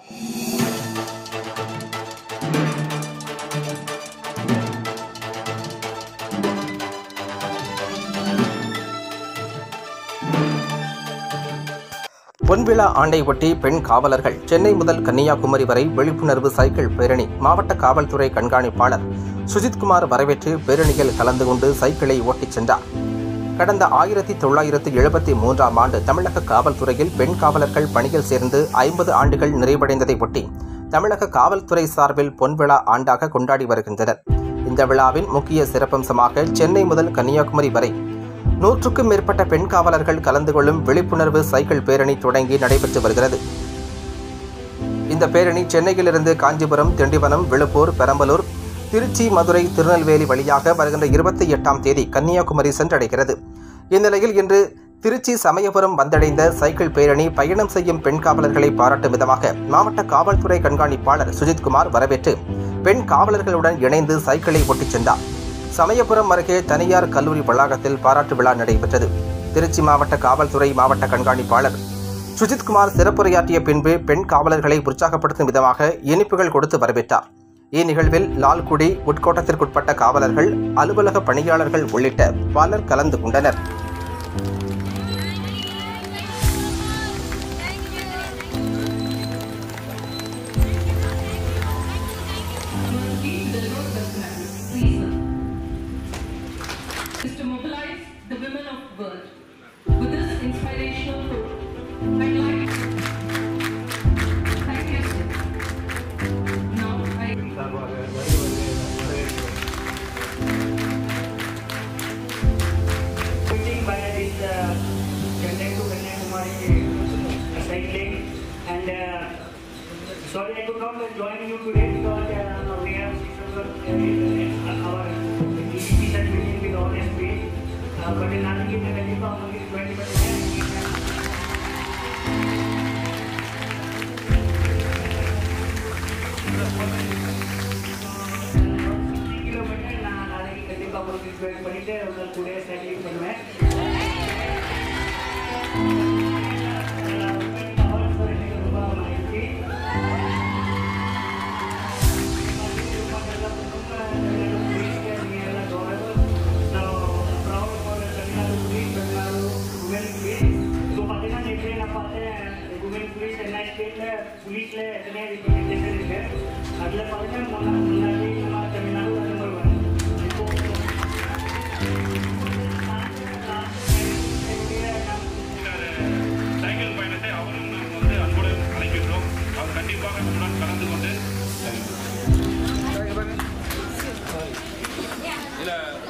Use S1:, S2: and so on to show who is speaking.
S1: பொன்விழா ஆண்டை ஒட்டி பெண் காவலர்கள் சென்னை முதல் கன்னியாகுமரி வரை விழிப்புணர்வு சைக்கிள் பேரணி மாவட்ட காவல்துறை கண்காணிப்பாளர் சுஜித்குமார் வரவேற்று பேரணியில் கலந்து கொண்டு சைக்கிளை ஓட்டிச் சென்றார் கடந்த ஆயிரத்தி தொள்ளாயிரத்து எழுபத்தி மூன்றாம் ஆண்டு தமிழக காவல்துறையில் பெண் காவலர்கள் பணியில் சேர்ந்து ஐம்பது ஆண்டுகள் நிறைவடைந்ததை ஒட்டி தமிழக காவல்துறை சார்பில் பொன்விழா ஆண்டாக கொண்டாடி வருகின்றனர் இந்த விழாவின் முக்கிய சிறப்பம்சமாக சென்னை முதல் கன்னியாகுமரி வரை நூற்றுக்கும் மேற்பட்ட பெண் காவலர்கள் கலந்து கொள்ளும் விழிப்புணர்வு சைக்கிள் பேரணி தொடங்கி நடைபெற்று வருகிறது இந்த பேரணி சென்னையிலிருந்து காஞ்சிபுரம் திண்டிவனம் விழுப்பூர் பெரம்பலூர் திருச்சி மதுரை திருநெல்வேலி வழியாக வருகின்ற இருபத்தி எட்டாம் தேதி கன்னியாகுமரி சென்றடைகிறது இந்நிலையில் இன்று திருச்சி சமயபுரம் வந்தடைந்த சைக்கிள் பேரணி பயணம் செய்யும் பெண் காவலர்களை பாராட்டும் விதமாக மாவட்ட காவல்துறை கண்காணிப்பாளர் சுஜித்குமார் வரவேற்று பெண் காவலர்களுடன் இணைந்து சைக்கிளை ஓட்டிச் சென்றார் சமயபுரம் அருகே தனியார் கல்லூரி வளாகத்தில் பாராட்டு விழா நடைபெற்றது திருச்சி மாவட்ட காவல்துறை மாவட்ட கண்காணிப்பாளர் சுஜித்குமார் சிறப்புரையாற்றிய பின்பு பெண் காவலர்களை உற்சாகப்படுத்தும் விதமாக இனிப்புகள் கொடுத்து வரவேற்றார் இந்நிகழ்வில் லால்குடி உட்கோட்டத்திற்குட்பட்ட காவலர்கள் அலுவலக பணியாளர்கள் உள்ளிட்ட பலர் கலந்து கொண்டனர்
S2: is to mobilize the women of the world. With this inspirational quote, I'd like thank you. Now I
S3: சார்பாக வருக வருக வரவேற்கிறோம்
S4: Sitting by this uh, Chennai to Kanyakumari cycling and uh, sorry I could not join you today because uh, we have uh, our EDP set meeting with all SP. Uh, but in another case, I think only 20 percent. Kilometre நான் நாளைக்கு கண்டிப்பாக உங்களுக்கு join பண்ணிட்டு ஒரு two days cycling பண்ணுவேன் ரொம்ப மகிழ்ச்சி புலிஸ்ல எத்தனை ரிப்ரசன்டேஷன் இருக்கு அதில் பார்த்தீங்கன்னா முன்னா முன்னாடி நம்ம தமிழ்நாடு நம்பர் ஒன் இப்போ
S5: சைக்கிள் பயணத்தை அவரும் நாம் வந்து அன்புடன் அழைக்கின்றோம் அவர் கண்டிப்பாக நம்முடன் கலந்து கொண்டு இதில்